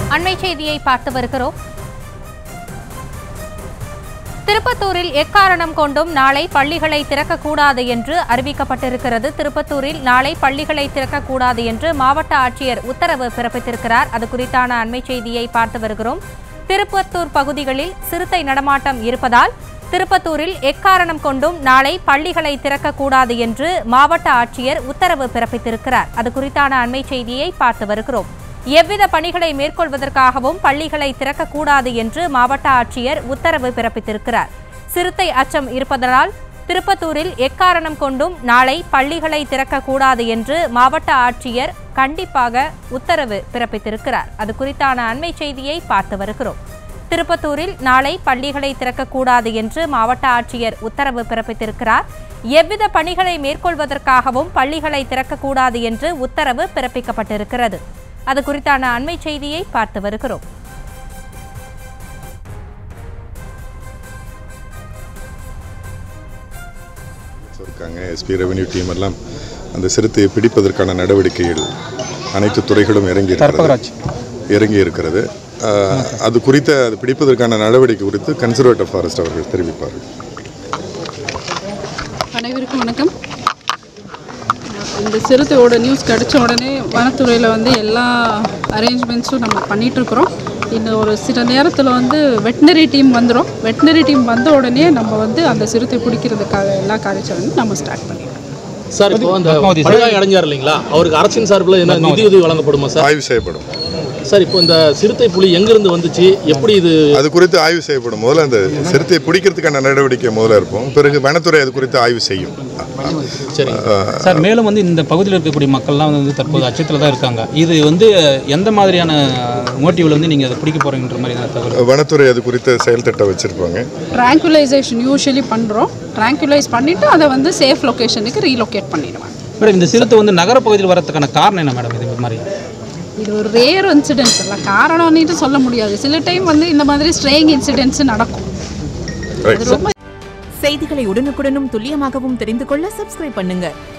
அண்மை செய்தியை பார்த்து வருகிறோம் திருப்பத்தூரில் எக்காரணம் கொண்டும் நாளை பள்ளிகளை திறக்கக்கூடாது என்று அறிவிக்கப்பட்டிருக்கிறது திருப்பத்தூரில் நாளை பள்ளிகளை திறக்கக்கூடாது என்று மாவட்ட ஆட்சியர் உத்தரவு பிறப்பித்திருக்கிறார் அது குறித்தான அண்மை செய்தியை பார்த்து வருகிறோம் திருப்பத்தூர் பகுதிகளில் சிறுத்தை நடமாட்டம் இருப்பதால் திருப்பத்தூரில் எக்காரணம் கொண்டும் நாளை பள்ளிகளை திறக்கக்கூடாது என்று மாவட்ட ஆட்சியர் உத்தரவு பிறப்பித்திருக்கிறார் அது குறித்தான அண்மை செய்தியை பார்த்து வருகிறோம் எவ்வித பணிகளை மேற்கொள்வதற்காகவும் பள்ளிகளை திறக்கக்கூடாது என்று மாவட்ட ஆட்சியர் உத்தரவு பிறப்பித்திருக்கிறார் சிறுத்தை அச்சம் இருப்பதனால் திருப்பத்தூரில் எக்காரணம் கொண்டும் நாளை பள்ளிகளை திறக்கக்கூடாது என்று மாவட்ட ஆட்சியர் கண்டிப்பாக உத்தரவு பிறப்பித்திருக்கிறார் அது குறித்தான அண்மை செய்தியை பார்த்து வருகிறோம் திருப்பத்தூரில் நாளை பள்ளிகளை திறக்கக்கூடாது என்று மாவட்ட ஆட்சியர் உத்தரவு பிறப்பித்திருக்கிறார் எவ்வித பணிகளை மேற்கொள்வதற்காகவும் பள்ளிகளை திறக்கக்கூடாது என்று உத்தரவு பிறப்பிக்கப்பட்டிருக்கிறது அது குறித்தான அண்மை செய்தியை பார்த்து வருகிறோம் இருக்காங்க எஸ்பி ரெவென்யூ டீம் எல்லாம் அந்த சிறுத்தையை பிடிப்பதற்கான நடவடிக்கைகள் அனைத்து துறைகளும் இறங்கி இருக்கிறது இறங்கி இருக்கிறது ஆஹ், அது குறித்த அது பிடிப்பதற்கான நடவடிக்கை குறித்து கன்சர்வேட்டிவ் ஃபாரஸ்ட் அவர்கள் தெரிவிப்பார்கள் அனைவருக்கும் வணக்கம் இந்த சிறுத்தையோட நியூஸ் கிடைச்ச உடனே வனத்துறையில் வந்து எல்லா அரேஞ்ச்மெண்ட்ஸும் நம்ம பண்ணிகிட்ருக்குறோம் இன்னும் ஒரு சில நேரத்தில் வந்து வெட்டினரி டீம் வந்துடும் வெட்டினரி டீம் வந்த உடனே நம்ம வந்து அந்த சிறுத்தை பிடிக்கிறதுக்காக எல்லா காரியச்சலும் நம்ம ஸ்டார்ட் பண்ணிடுவோம் சார் இப்போ அந்த படுகாயம் அடைஞ்சார் இல்லைங்களா அவருக்கு அரசின் சார்பில் என்ன நிதி உதவி வழங்கப்படுமா சார் ஆய்வு செய்யப்படும் சார் இப்போ இந்த சிறுத்தை புலி எங்கிருந்து வந்துச்சு எப்படி இது அது குறித்து ஆய்வு செய்யப்படும் முதல்ல அந்த சிறுத்தையை பிடிக்கிறதுக்கான நடவடிக்கை முதல்ல இருப்போம் பிறகு வனத்துறை அது குறித்து ஆய்வு செய்யும் சரி சார் மேலும் வந்து இந்த பகுதியில் இருக்கக்கூடிய மக்கள்லாம் வந்து தற்போது அச்சத்தில் தான் இருக்காங்க இது வந்து எந்த மாதிரியான மோட்டிவில் வந்து நீங்கள் அதை பிடிக்க போகிறீங்கன்ற மாதிரியான தகவல் வனத்துறை அது குறித்த செயல் திட்டம் வச்சுருப்பாங்க ட்ராங்குலைசேஷன் யூஸ்வலி பண்ணுறோம் ட்ராங்குலைஸ் பண்ணிவிட்டு அதை வந்து சேஃப் லொக்கேஷனுக்கு ரீலொகேட் பண்ணிடுவேன் மேடம் இந்த சிறுத்தை வந்து நகரப்பகுதியில் வரதுக்கான காரணம் என்ன மேடம் இது மாதிரி இது ஒரு ரேர் இன்சிடென்ட்ஸ் எல்லாம் காரணம்னுட்டு சொல்ல முடியாது சில டைம் வந்து இந்த மாதிரி ஸ்ட்ரேயிங் இன்சிடென்ட்ஸ் நடக்கும் ரைட் ரொம்ப செய்திகளை உடனுக்குடனும் துல்லியமாகவும் தெரிந்து கொள்ள சப்ஸ்கிரைப் பண்ணுங்க